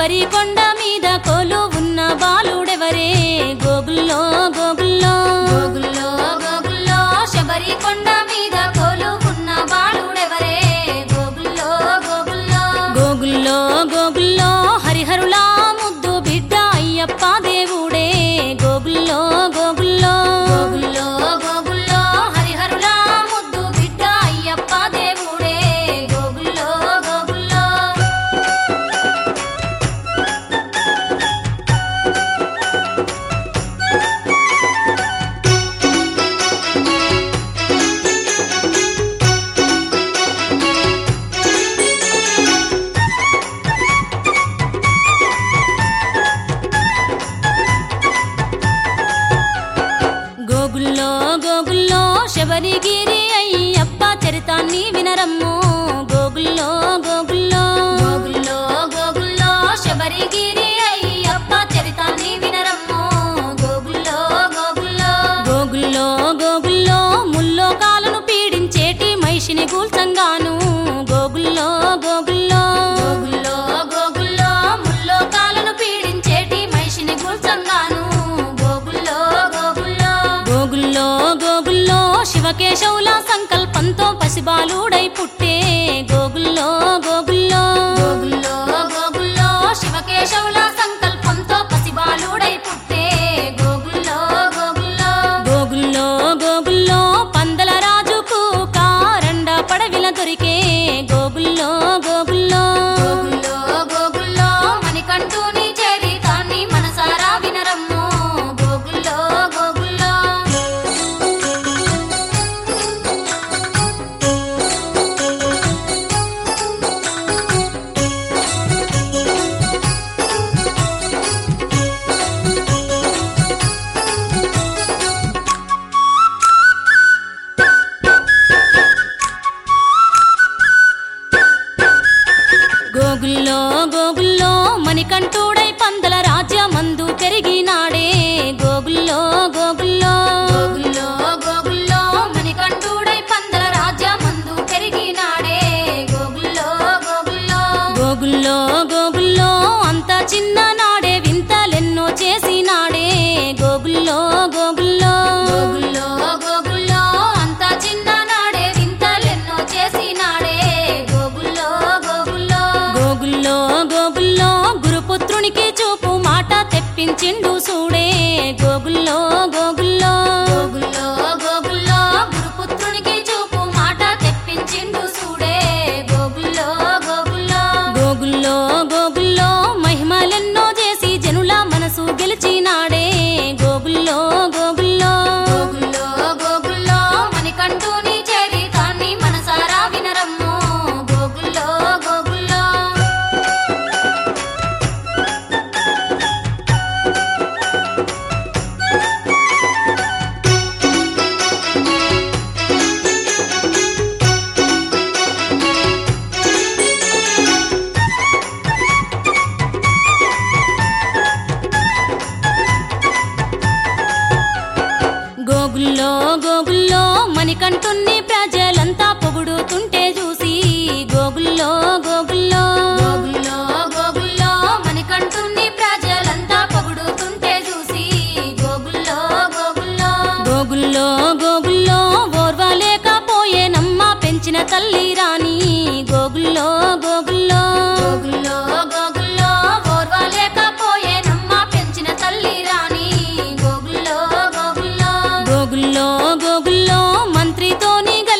శబరి కొండ మీద కోలు ఉన్న బాలుడెవరే గోగుల్లో గోగుల్లో గోగుల్లో గోగుల్లో శబరి కొండ మీద కోలు ఉన్న బాలుడెవరే గోగుల్లో గోగుల్లో గోగుల్లో గోగుల్లో హరిహరులా ముద్దు బిడ్డ అయ్యప్ప దేవుడే గోగుల్లో గోగుల్లో గోగుల్లో గోగుల్లో హరిహరులా ముద్దు బిడ్డ అయ్యప్ప దేవుడే గోగుల్లో గోగుల్లో గోగుల్లో గోగుల్లో శబరిగిరి అయ్యప్ప చరితాన్ని వినరమ్ము గోగుల్లో గోగుల్లో గోగుల్లో గోగుల్లో శబరిగిరి అయ్యప్ప చరితాన్ని వినరమ్ము గోగుల్లో గోగుల్లో గోగుల్లో గోగుల్లో ముల్లో కాలను పీడించేటి మహిషిని గూల్చంగాను గోగుల్లో గోగుల్లో గోగుల్లో గోగుల్లో ముల్లోకాలను పీడించేటి మనిషిని గుల్చంగాను గోగుల్లో గోగుల్లో గోగుల్లో గోగుల్లో శివకేశవుల సంకల్పంతో పసిబాలుడై పుట్టే గోగుల్లో గోగుల్లో గోగుల్లో గోగుల్లో శివకేశవుల సంకల్పంతో పసిబాలుడై పుట్టే గోగుల్లో గోగుల్లో గోగుల్లో గోగుల్లో పందల రాజుకు కారండ పడవిల దొరికే గోగుల్లో గోగుల్లో గోగుల్లో గోగుల్లో మణికంఠుని చరితాన్ని మనసారా వినరమ్ము గోగుల్లో గోగుల్లో గోగుల్లో గోగుల్లో మణికంఠుడై పందల రాజ్యమందు పెరిగినాడే గోగుల్లో గోగుల్లో గోగుల్లో గోగుల్లో మణికంఠుడై పందల రాజ్యమందు పెరిగినాడే గోగుల్లో గోగుల్లో గోగుల్లో గోగుల్లో అంత చిన్న నాడే వింతలెన్నో చేసినాడే గోగుల్లో గోగుల్లో గోగుల్లో గోగుల్లో అంత చిన్ననాడే వింతలెన్నో చేసినాడే గోగుల్లో గోగుల్లో గోగుల్లో గోగుల్లో గురుపుత్రునికి చూపు మాట తెప్పించిండు సూడే గోగుల్లో గోగుల్లో గోగుల్లో గోగుల్లో గురుపుత్రునికి చూపు మాట తెప్పించిండు సూడే గోగుల్లో గోగుల్లో గోగుల్లో గోగుల్లో మహిమలెన్నో చేసి జనుల మనసు గెలిచినాడే గోగుల్లో గోగుల్లో గోగుల్లో గోగుల్లో మణికంఠుని చరితాన్ని మనసారా వినరమ్ము గోగుల్లో గోగుల్లో గోగుల్లో గోగుల్లో మణికంఠుణ్ణి ప్రజలంతా పొగుడుతుంటే చూసి గోగుల్లో గోగుల్లో గోగుల్లో గోగుల్లో మణికంఠుని ప్రజలంతా పొగుడుతుంటే చూసి గోగుల్లో గోగుల్లో గోగుల్లో గోగుల్లో ఓర్వలేకపోయేనమ్మ పెంచిన తల్లి రాణి గోగుల్లో గోగుల్లో గోగుల్లో గోగుల్లో ఓర్వలేకపోయేనమ్మ పెంచిన తల్లి రాణి గోగుల్లో గోగుల్లో గోగుల్లో గోగుల్లో మంత్రితోని గల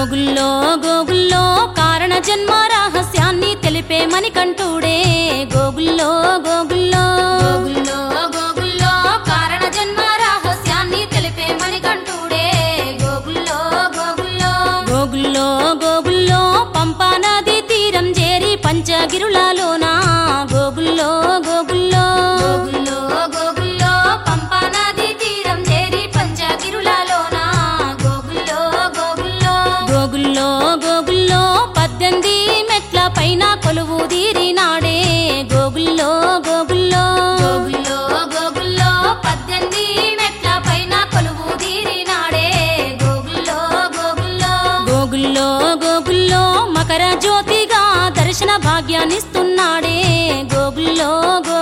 గోగుల్లో గోగుల్లో కారణ జన్మ రహస్యాన్ని తెలిపే మణికంఠుడే గోగుల్లో గోగుల్లో గోగుల్లో గోగుల్లో కారణ జన్మ రహస్యాన్ని తెలిపే మణికంఠుడే గోగుల్లో గోగుల్లో గోగుల్లో గోగుల్లో పంపా నది తీరం చేరి పంచగిరులలోన గోగుల్లో గోగుల్లో గోగుల్లో గోగుల్లో పంపా నది తీరం చేరి పంచగిరులలోన గోగుల్లో గోగుల్లో గోగుల్లో గోగుల్లో పద్దెనిమిది మెట్ల పైన కొలువు తీరినాడే గోగుల్లో గోగుల్లో గోగుల్లో గోగుల్లో పద్దెనిమిది మెట్ల పైన కొలువు తీరినాడే గోగుల్లో గోగుల్లో గోగుల్లో గోగుల్లో మకర జ్యోతిగా దర్శన భాగ్యాన్నిస్తున్నాడే గోగుల్లో గో